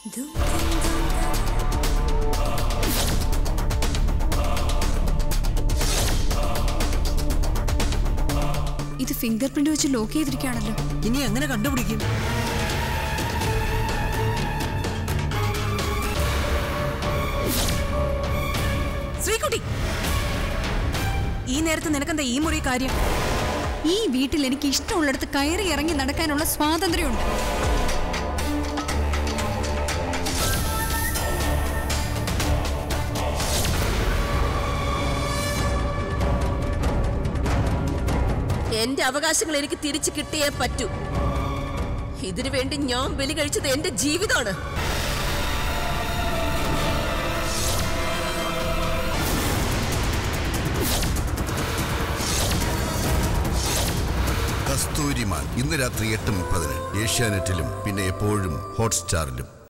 ഇത് fingerprint വെച്ച് lock ചെയ്തിരിക്കുകയാണല്ലോ ഇനി എങ്ങനെ കണ്ടുപിടിക്കും ശ്രീകുട്ടി ഈ നേരത്ത് നിനക്കെന്താ ഈ മുറി കാര്യം ഈ വീട്ടിൽ എനിക്ക് ഇഷ്ടമുള്ളിടത്ത് കയറി ഇറങ്ങി നടക്കാനുള്ള സ്വാതന്ത്ര്യമുണ്ട് എന്റെ അവകാശങ്ങൾ എനിക്ക് തിരിച്ചു കിട്ടിയേ പറ്റൂ ഇതിനു വേണ്ടി ഞാൻ ബലി കഴിച്ചത് എന്റെ ജീവിതമാണ് കസ്തൂരിമാൻ ഇന്ന് രാത്രി എട്ട് മുപ്പതിന് ഏഷ്യാനെറ്റിലും പിന്നെ എപ്പോഴും ഹോട്ട്സ്റ്റാറിലും